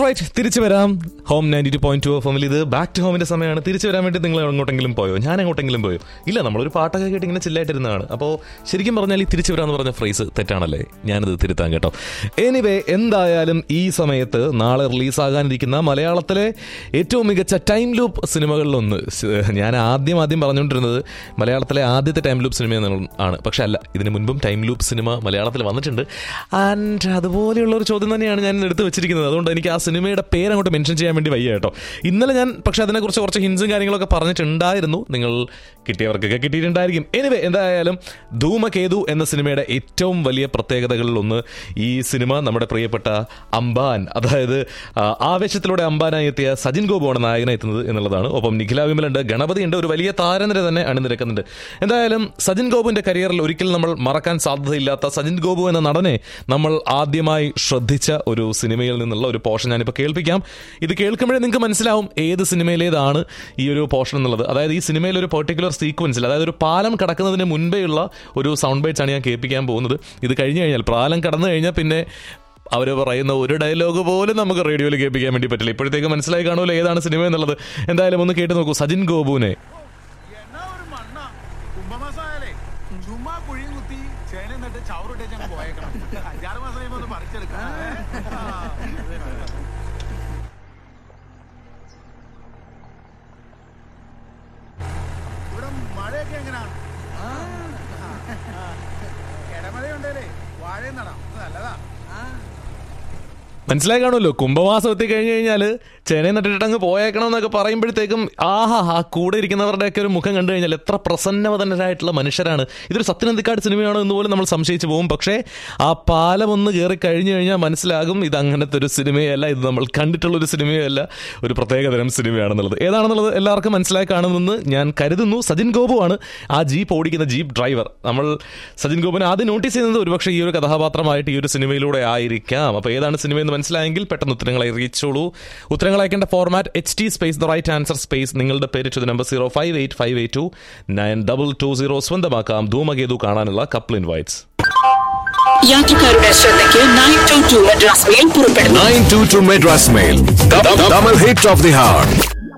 Right തിരിച്ചു വരാം home ninety two point two F എമ്മിൽ ഇത് ബാക്ക് ടു ഹോമിന്റെ സമയമാണ് തിരിച്ചു വരാൻ വേണ്ടി നിങ്ങൾ എങ്ങോട്ടെങ്കിലും പോയോ ഞാൻ എങ്ങോട്ടെങ്കിലും പോയോ ഇല്ല നമ്മളൊരു പാട്ടൊക്കെ കേട്ട് ഇങ്ങനെ ചില്ലായിട്ടിരുന്നതാണ് അപ്പോൾ ശരിക്കും പറഞ്ഞാൽ ഈ തിരിച്ചു വരാന്ന് പറഞ്ഞ ഫ്രേസ് തെറ്റാണല്ലേ ഞാനത് തിരുത്താൻ കേട്ടോ എനിവേ എന്തായാലും ഈ സമയത്ത് നാളെ റിലീസാകാനിരിക്കുന്ന മലയാളത്തിലെ ഏറ്റവും മികച്ച ടൈം ലൂപ്പ് സിനിമകളിലൊന്ന് സ് ഞാൻ ആദ്യം ആദ്യം പറഞ്ഞുകൊണ്ടിരുന്നത് മലയാളത്തിലെ ആദ്യത്തെ ടൈം ലൂപ്പ് സിനിമ എന്നുള്ള- ആണ് പക്ഷെ അല്ല ഇതിന് മുൻപും ടൈം ലൂപ്പ് സിനിമ മലയാളത്തിൽ വന്നിട്ടുണ്ട് ആൻഡ് അതുപോലെയുള്ള ഒരു ചോദ്യം തന്നെയാണ് ഞാൻ ഇന്ന് എടുത്ത് വെച്ചിരിക്കുന്നത് അതുകൊണ്ട് എനിക്ക് ആ സിനിമയുടെ പേര് അങ്ങോട്ട് മെൻഷൻ ചെയ്യാൻ വേണ്ടി വയ്യ കേട്ടോ ഇന്നലെ ഞാൻ പക്ഷെ അതിനെക്കുറിച്ച് കുറച്ച് ഹിൻസും കാര്യങ്ങളൊക്കെ പറഞ്ഞിട്ടുണ്ടായിരുന്നു നിങ്ങൾ കിട്ടിയവർക്കൊക്കെ കിട്ടിയിട്ടുണ്ടായിരിക്കും എനിവേ എന്തായാലും ധൂമകേതു എന്ന സിനിമയുടെ ഏറ്റവും വലിയ പ്രത്യേകതകളിൽ ഒന്ന് ഈ സിനിമ നമ്മുടെ പ്രിയപ്പെട്ട അംബാൻ അതായത് ആ, ആവേശത്തിലൂടെ അംബാനായി എത്തിയ സജിൻ ഗോപുവാണ് നായകനായി എത്തുന്നത് എന്നുള്ളതാണ് ഒപ്പം നിഖില വിമലുണ്ട് ഗണപതിയുണ്ട് ഒരു വലിയ താരനിര തന്നെ അണിനിരക്കുന്നുണ്ട് എന്തായാലും സജിൻ ഗോപുവിന്റെ കരിയറിൽ ഒരിക്കലും നമ്മൾ മറക്കാൻ സാധ്യതയില്ലാത്ത സജിൻ ഗോപു എന്ന നടനെ നമ്മൾ ആദ്യമായി ശ്രദ്ധിച്ച ഒരു സിനിമയിൽ നിന്നുള്ള ഒരു പോർഷൻ ഞാനിപ്പോൾ കേൾപ്പിക്കാം ഇത് കേൾക്കുമ്പോഴേ നിങ്ങൾക്ക് മനസ്സിലാവും ഏത് സിനിമയിലേതാണ് ഈ ഒരു പോർഷൻ എന്നുള്ളത് അതായത് ഈ സിനിമയിൽ ഒരു പെർട്ടിക്കുലർ സീക്വൻസിൽ അതായത് ഒരു പാലം കടക്കുന്നതിന് മുൻപേയുള്ള ഒരു സൗണ്ട് ബൈറ്റ്സ് ആണ് ഞാൻ കേൾപ്പിക്കാൻ പോകുന്നത് ഇത് കഴിഞ്ഞു കഴിഞ്ഞാൽ പാലം കടന്നു കഴിഞ്ഞാൽ പിന്നെ അവർ പറയുന്ന ഒരു ഡയലോഗ് പോലും നമുക്ക് റേഡിയോയിൽ കേൾപ്പിക്കാൻ വേണ്ടി പറ്റില്ല ഇപ്പോഴത്തേക്ക് മനസ്സിലായി കാണുമല്ലോ ഏതാണ് സിനിമ എന്നുള്ളത് എന്തായാലും ഒന്ന് കേട്ട് നോക്കൂ സജിൻ ഗോപുവിനെ എന്നാ ഒരു മണ്ണ കുംഭമാസമായാലേ ചുമ്മാ കുഴി കുത്തി ചേന നട്ട് ചവറിട്ടേച്ച് അങ്ങ് പോയേക്കണം അഞ്ചാറ് മാസം കഴിയുമ്പോ ഒന്ന് പറിച്ചെടുക്കാം ആ, ഇവിടെ മഴയൊക്കെ എങ്ങനാ ഇടമഴയുണ്ടല്ലേ വാഴയും നടാം ഇത് നല്ലതാ മനസ്സിലായി കാണുമല്ലോ കുംഭമാസം എത്തി കഴിഞ്ഞു കഴിഞ്ഞാൽ ചേനയും നട്ടിട്ട് അങ്ങ് പോയേക്കണം എന്നൊക്കെ പറയുമ്പോഴത്തേക്കും ആഹാ ആ കൂടെ ഇരിക്കുന്നവരുടെയൊക്കെ ഒരു മുഖം കണ്ടു കഴിഞ്ഞാൽ എത്ര പ്രസന്നവതനരായിട്ടുള്ള മനുഷ്യരാണ് ഇതൊരു സത്യനന്ദിക്കാട് സിനിമയാണോ എന്ന് പോലും നമ്മൾ സംശയിച്ചു പോകും പക്ഷേ ആ പാലം ഒന്ന് കയറി കഴിഞ്ഞു കഴിഞ്ഞാൽ മനസ്സിലാകും ഇത് അങ്ങനത്തെ ഒരു സിനിമയല്ല ഇത് നമ്മൾ കണ്ടിട്ടുള്ള ഒരു സിനിമയല്ല ഒരു പ്രത്യേകതരം സിനിമയാണെന്നുള്ളത് ഏതാണെന്നുള്ളത് എല്ലാവർക്കും മനസ്സിലായി കാണുമെന്ന് ഞാൻ കരുതുന്നു സജിൻ ഗോപുവാണ് ആ ജീപ്പ് ഓടിക്കുന്ന ജീപ്പ് ഡ്രൈവർ നമ്മൾ സജിൻ ഗോപുവിനെ ആദ്യം നോട്ടീസ് ചെയ്യുന്നത് ഒരുപക്ഷെ ഈ ഒരു കഥാപാത്രമായിട്ട് ഈ ഒരു സിനിമയിലൂടെ ആയിരിക്കാം അപ്പോൾ ഏതാണ് സിനിമ എന്ന് മനസ്സിലായെങ്കിൽ പെട്ടെന്ന് ഉത്തരങ്ങൾ അറിയിച്ചോളൂ ഉത്തരങ്ങൾ അയക്കേണ്ട format H T space the right answer space നിങ്ങളുടെ പേര് to number zero five eight five eight two nine double two zero സ്വന്തമാക്കാം ധൂമകേതു കാണാനുള്ള കപ്പിൾ ഇൻവൈറ്റ്സ് യാത്രക്കാരുടെ ശ്രദ്ധയ്ക്ക് nine two two Madras mail പുറപ്പെടുന്നു 922 Madras Mail. Double hit of the heart.